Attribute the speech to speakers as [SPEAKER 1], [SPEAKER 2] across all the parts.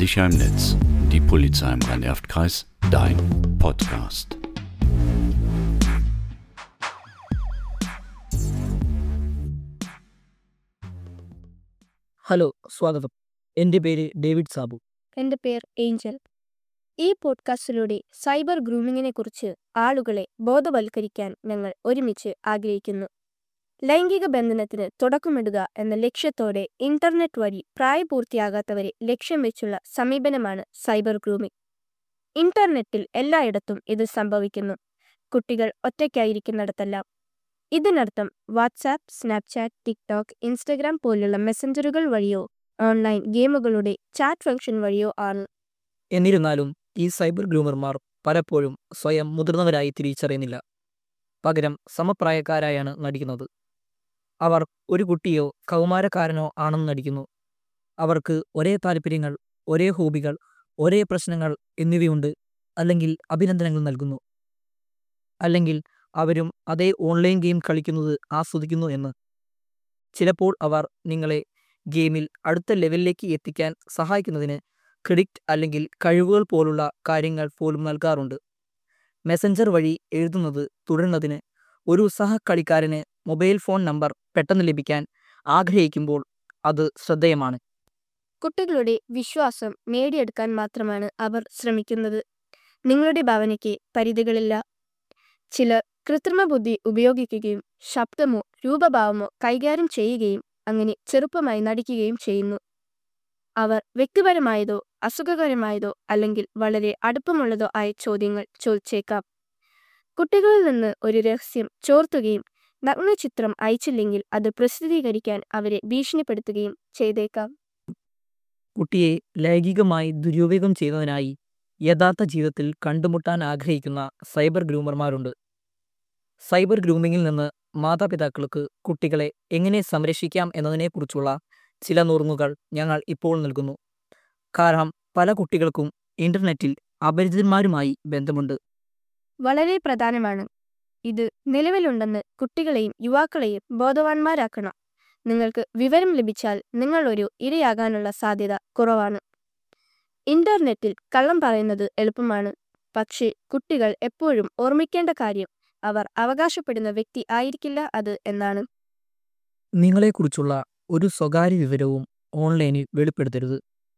[SPEAKER 1] Sicher im Netz. Die Polizei im Rhein-Erft-Kreis. Dein Podcast.
[SPEAKER 2] Hello സ്വാഗതം എൻ്റെ പേര് David Sabu
[SPEAKER 3] എൻ്റെ പേർ ഏഞ്ചൽ ഈ പോഡ്കാസ്റ്റിലൂടെ സൈബർ ഗ്രൂമിങ്ങിനെക്കുറിച്ച് ആളുകളെ ബോധവൽക്കരിക്കാൻ ഞങ്ങൾ ഒരുമിച്ച് ആഗ്രഹിക്കുന്നു ലൈംഗിക ബന്ധനത്തിന് തുടക്കമിടുക എന്ന ലക്ഷ്യത്തോടെ ഇന്റർനെറ്റ് വഴി പ്രായപൂർത്തിയാകാത്തവരെ ലക്ഷ്യം വെച്ചുള്ള സമീപനമാണ് സൈബർ ഗ്രൂമിംഗ് ഇന്റർനെറ്റിൽ എല്ലായിടത്തും ഇത് സംഭവിക്കുന്നു കുട്ടികൾ ഒറ്റയ്ക്കായിരിക്കുന്നിടത്തെല്ലാം ഇതിനർത്ഥം വാട്സാപ്പ് സ്നാപ്ചാറ്റ് ടിക്ടോക്ക് ഇൻസ്റ്റഗ്രാം പോലുള്ള മെസ്സഞ്ചറുകൾ വഴിയോ ഓൺലൈൻ ഗെയിമുകളുടെ ചാറ്റ് ഫംഗ്ഷൻ വഴിയോ ആണ്
[SPEAKER 2] എന്നിരുന്നാലും ഈ സൈബർ ഗ്രൂമർമാർ പലപ്പോഴും സ്വയം മുതിർന്നവരായി തിരിച്ചറിയുന്നില്ല പകരം സമപ്രായക്കാരായാണ് നടിക്കുന്നത് അവർ ഒരു കുട്ടിയോ കൗമാരക്കാരനോ ആണെന്ന് നടിക്കുന്നു അവർക്ക് ഒരേ താല്പര്യങ്ങൾ ഒരേ ഹോബികൾ ഒരേ പ്രശ്നങ്ങൾ എന്നിവയുണ്ട് അല്ലെങ്കിൽ അഭിനന്ദനങ്ങൾ നൽകുന്നു അല്ലെങ്കിൽ അവരും അതേ ഓൺലൈൻ ഗെയിം കളിക്കുന്നത് ആസ്വദിക്കുന്നു എന്ന് ചിലപ്പോൾ അവർ നിങ്ങളെ ഗെയിമിൽ അടുത്ത ലെവലിലേക്ക് എത്തിക്കാൻ സഹായിക്കുന്നതിന് ക്രെഡിറ്റ് അല്ലെങ്കിൽ കഴിവുകൾ പോലുള്ള കാര്യങ്ങൾ പോലും നൽകാറുണ്ട് മെസ്സഞ്ചർ വഴി എഴുതുന്നത് തുടരുന്നതിന് ഒരു സഹകളിക്കാരന് മൊബൈൽ ഫോൺ നമ്പർ പെട്ടെന്ന് ലഭിക്കാൻ ആഗ്രഹിക്കുമ്പോൾ അത് ശ്രദ്ധേയമാണ്
[SPEAKER 3] കുട്ടികളുടെ വിശ്വാസം നേടിയെടുക്കാൻ മാത്രമാണ് അവർ ശ്രമിക്കുന്നത് നിങ്ങളുടെ ഭാവനയ്ക്ക് പരിധികളില്ല ചിലർ കൃത്രിമ ബുദ്ധി ഉപയോഗിക്കുകയും ശബ്ദമോ രൂപഭാവമോ കൈകാര്യം ചെയ്യുകയും അങ്ങനെ ചെറുപ്പമായി നടിക്കുകയും ചെയ്യുന്നു അവർ വ്യക്തിപരമായതോ അസുഖകരമായതോ അല്ലെങ്കിൽ വളരെ അടുപ്പമുള്ളതോ ആയ ചോദ്യങ്ങൾ ചോദിച്ചേക്കാം കുട്ടികളിൽ നിന്ന് ഒരു രഹസ്യം ചോർത്തുകയും നഗ്നചിത്രം അയച്ചില്ലെങ്കിൽ അത് പ്രസിദ്ധീകരിക്കാൻ അവരെ ഭീഷണിപ്പെടുത്തുകയും ചെയ്തേക്കാം
[SPEAKER 2] കുട്ടിയെ ലൈംഗികമായി ദുരുപയോഗം ചെയ്യുന്നതിനായി യഥാർത്ഥ ജീവിതത്തിൽ കണ്ടുമുട്ടാൻ ആഗ്രഹിക്കുന്ന സൈബർ ഗ്രൂമർമാരുണ്ട് സൈബർ ഗ്രൂമിങ്ങിൽ നിന്ന് മാതാപിതാക്കൾക്ക് കുട്ടികളെ എങ്ങനെ സംരക്ഷിക്കാം എന്നതിനെക്കുറിച്ചുള്ള ചില നുറുങ്ങുകൾ ഞങ്ങൾ ഇപ്പോൾ നൽകുന്നു കാരണം പല കുട്ടികൾക്കും ഇന്റർനെറ്റിൽ അപരിചിതന്മാരുമായി ബന്ധമുണ്ട്
[SPEAKER 3] വളരെ പ്രധാനമാണ് ഇത് നിലവിലുണ്ടെന്ന് കുട്ടികളെയും യുവാക്കളെയും ബോധവാന്മാരാക്കണം നിങ്ങൾക്ക് വിവരം ലഭിച്ചാൽ നിങ്ങൾ ഒരു ഇരയാകാനുള്ള സാധ്യത കുറവാണ് ഇന്റർനെറ്റിൽ കള്ളം പറയുന്നത് എളുപ്പമാണ് പക്ഷേ കുട്ടികൾ എപ്പോഴും ഓർമ്മിക്കേണ്ട കാര്യം അവർ അവകാശപ്പെടുന്ന വ്യക്തി ആയിരിക്കില്ല അത് എന്നാണ്
[SPEAKER 2] നിങ്ങളെക്കുറിച്ചുള്ള ഒരു സ്വകാര്യ വിവരവും ഓൺലൈനിൽ വെളിപ്പെടുത്തരുത്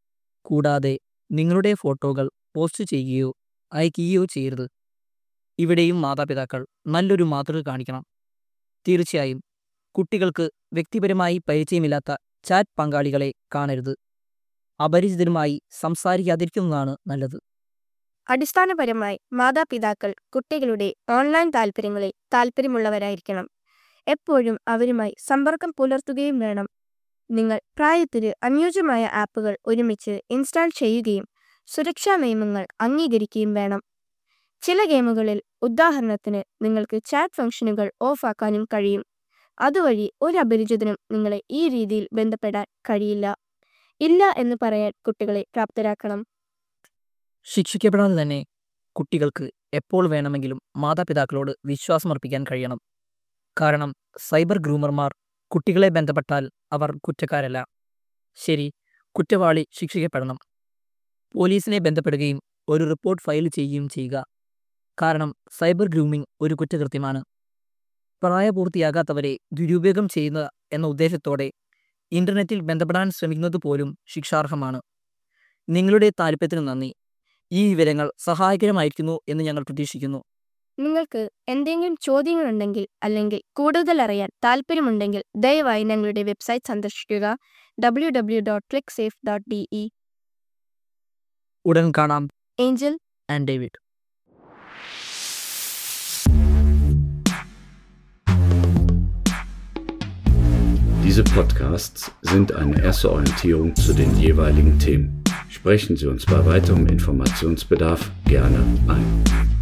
[SPEAKER 2] കൂടാതെ നിങ്ങളുടെ ഫോട്ടോകൾ പോസ്റ്റ് ചെയ്യുകയോ അയക്കുകയോ ചെയ്യരുത് ഇവിടെയും മാതാപിതാക്കൾ നല്ലൊരു മാതൃക കാണിക്കണം തീർച്ചയായും കുട്ടികൾക്ക് വ്യക്തിപരമായി പരിചയമില്ലാത്ത ചാറ്റ് പങ്കാളികളെ കാണരുത് അപരിചിതരുമായി സംസാരിക്കാതിരിക്കുന്നതാണ് നല്ലത്
[SPEAKER 3] അടിസ്ഥാനപരമായി മാതാപിതാക്കൾ കുട്ടികളുടെ ഓൺലൈൻ താൽപ്പര്യങ്ങളിൽ താൽപ്പര്യമുള്ളവരായിരിക്കണം എപ്പോഴും അവരുമായി സമ്പർക്കം പുലർത്തുകയും വേണം നിങ്ങൾ പ്രായത്തിന് അനുയോജ്യമായ ആപ്പുകൾ ഒരുമിച്ച് ഇൻസ്റ്റാൾ ചെയ്യുകയും സുരക്ഷാ നിയമങ്ങൾ അംഗീകരിക്കുകയും വേണം ചില ഗെയിമുകളിൽ ഉദാഹരണത്തിന് നിങ്ങൾക്ക് ചാറ്റ് ഫംഗ്ഷനുകൾ ഓഫാക്കാനും കഴിയും അതുവഴി ഒരു അപരിചിതനും നിങ്ങളെ ഈ രീതിയിൽ ബന്ധപ്പെടാൻ കഴിയില്ല ഇല്ല എന്ന് പറയാൻ കുട്ടികളെ പ്രാപ്തരാക്കണം
[SPEAKER 2] ശിക്ഷിക്കപ്പെടാതെ തന്നെ കുട്ടികൾക്ക് എപ്പോൾ വേണമെങ്കിലും മാതാപിതാക്കളോട് വിശ്വാസമർപ്പിക്കാൻ കഴിയണം കാരണം സൈബർ ഗ്രൂമർമാർ കുട്ടികളെ ബന്ധപ്പെട്ടാൽ അവർ കുറ്റക്കാരല്ല ശരി കുറ്റവാളി ശിക്ഷിക്കപ്പെടണം പോലീസിനെ ബന്ധപ്പെടുകയും ഒരു റിപ്പോർട്ട് ഫയൽ ചെയ്യുകയും ചെയ്യുക കാരണം സൈബർ ഗ്രൂമിംഗ് ഒരു കുറ്റകൃത്യമാണ് പ്രായപൂർത്തിയാകാത്തവരെ ദുരുപയോഗം ചെയ്യുന്ന എന്ന ഉദ്ദേശത്തോടെ ഇന്റർനെറ്റിൽ ബന്ധപ്പെടാൻ ശ്രമിക്കുന്നത് പോലും ശിക്ഷാർഹമാണ് നിങ്ങളുടെ താല്പര്യത്തിന് നന്ദി ഈ വിവരങ്ങൾ സഹായകരമായിരിക്കുന്നു എന്ന് ഞങ്ങൾ പ്രതീക്ഷിക്കുന്നു
[SPEAKER 3] നിങ്ങൾക്ക് എന്തെങ്കിലും ചോദ്യങ്ങളുണ്ടെങ്കിൽ അല്ലെങ്കിൽ കൂടുതൽ അറിയാൻ താല്പര്യമുണ്ടെങ്കിൽ ദയവായി ഞങ്ങളുടെ വെബ്സൈറ്റ് സന്ദർശിക്കുക W W dot click safe dot D E
[SPEAKER 2] ഉടൻ കാണാം
[SPEAKER 3] Angel
[SPEAKER 2] and David
[SPEAKER 1] Diese Podcasts sind eine erste Orientierung zu den jeweiligen Themen. Sprechen Sie uns bei weiterem Informationsbedarf gerne ein.